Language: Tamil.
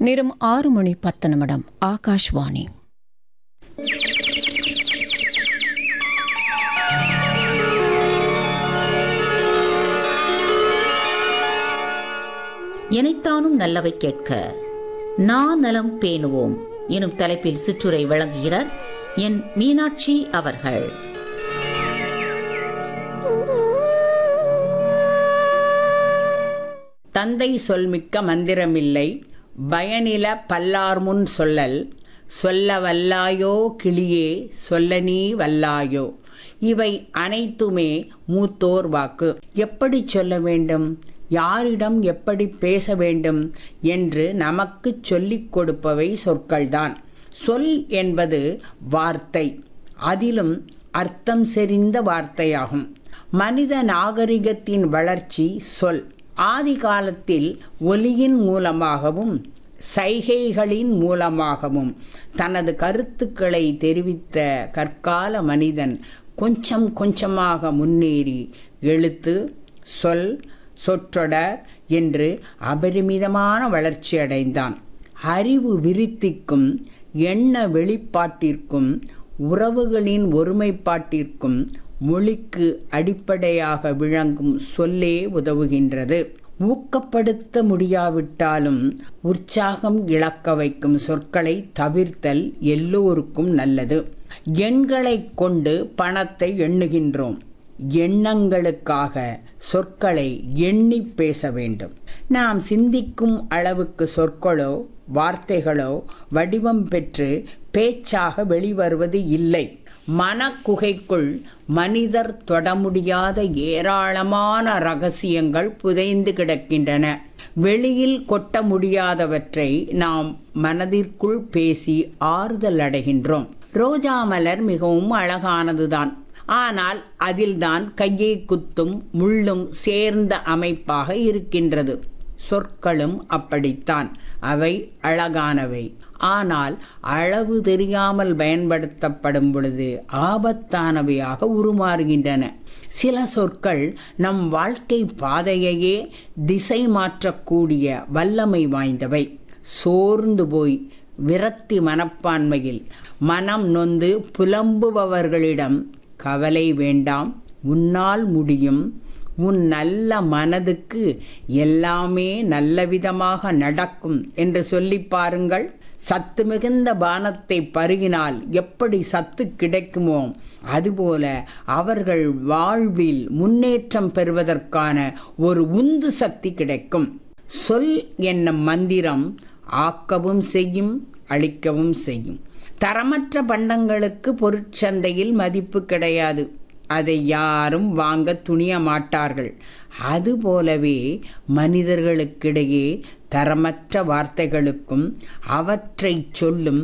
நேரம் ஆறு மணி பத்து நிமிடம் ஆகாஷ்வாணி எனைத்தானும் நல்லவை கேட்க நான் நலம் பேணுவோம் எனும் தலைப்பில் சிற்றுரை வழங்குகிறார் என் மீனாட்சி அவர்கள் தந்தை சொல்மிக்க மந்திரமில்லை பயனில பல்லார்முன் சொல்லல் சொல்ல வல்லாயோ கிளியே சொல்ல நீ வல்லாயோ இவை அனைத்துமே மூத்தோர் வாக்கு எப்படி சொல்ல வேண்டும் யாரிடம் எப்படி பேச வேண்டும் என்று நமக்கு சொல்லிக் கொடுப்பவை சொற்கள்தான் சொல் என்பது வார்த்தை அதிலும் அர்த்தம் செறிந்த வார்த்தையாகும் மனித நாகரிகத்தின் வளர்ச்சி சொல் ஆதி காலத்தில் ஒலியின் மூலமாகவும் சைகைகளின் மூலமாகவும் தனது கருத்துக்களை தெரிவித்த கற்கால மனிதன் கொஞ்சம் கொஞ்சமாக முன்னேறி எழுத்து சொல் சொற்றொடர் என்று அபரிமிதமான வளர்ச்சி அடைந்தான் அறிவு விருத்திக்கும் எண்ண வெளிப்பாட்டிற்கும் உறவுகளின் ஒருமைப்பாட்டிற்கும் மொழிக்கு அடிப்படையாக விளங்கும் சொல்லே உதவுகின்றது ஊக்கப்படுத்த முடியாவிட்டாலும் உற்சாகம் இழக்க வைக்கும் சொற்களை தவிர்த்தல் எல்லோருக்கும் நல்லது எண்களை கொண்டு பணத்தை எண்ணுகின்றோம் எண்ணங்களுக்காக சொற்களை எண்ணி பேச வேண்டும் நாம் சிந்திக்கும் அளவுக்கு சொற்களோ வார்த்தைகளோ வடிவம் பெற்று பேச்சாக வெளிவருவது இல்லை மனக்குகைக்குள் மனிதர் தொட முடியாத ஏராளமான ரகசியங்கள் புதைந்து கிடக்கின்றன வெளியில் கொட்ட முடியாதவற்றை நாம் மனதிற்குள் பேசி ஆறுதல் அடைகின்றோம் ரோஜா மலர் மிகவும் அழகானதுதான் ஆனால் அதில்தான் கையை குத்தும் முள்ளும் சேர்ந்த அமைப்பாக இருக்கின்றது சொற்களும் அப்படித்தான் அவை அழகானவை ஆனால் அளவு தெரியாமல் பயன்படுத்தப்படும் பொழுது ஆபத்தானவையாக உருமாறுகின்றன சில சொற்கள் நம் வாழ்க்கை பாதையையே திசை மாற்றக்கூடிய வல்லமை வாய்ந்தவை சோர்ந்து போய் விரக்தி மனப்பான்மையில் மனம் நொந்து புலம்புபவர்களிடம் கவலை வேண்டாம் உன்னால் முடியும் உன் நல்ல மனதுக்கு எல்லாமே நல்லவிதமாக நடக்கும் என்று சொல்லி பாருங்கள் சத்து மிகுந்த பானத்தை பருகினால் எப்படி சத்து கிடைக்குமோ அதுபோல அவர்கள் வாழ்வில் முன்னேற்றம் பெறுவதற்கான ஒரு உந்து சக்தி கிடைக்கும் சொல் என்னும் மந்திரம் ஆக்கவும் செய்யும் அழிக்கவும் செய்யும் தரமற்ற பண்டங்களுக்கு பொருட்சந்தையில் மதிப்பு கிடையாது அதை யாரும் வாங்க துணிய மாட்டார்கள் அதுபோலவே மனிதர்களுக்கிடையே தரமற்ற வார்த்தைகளுக்கும் அவற்றை சொல்லும்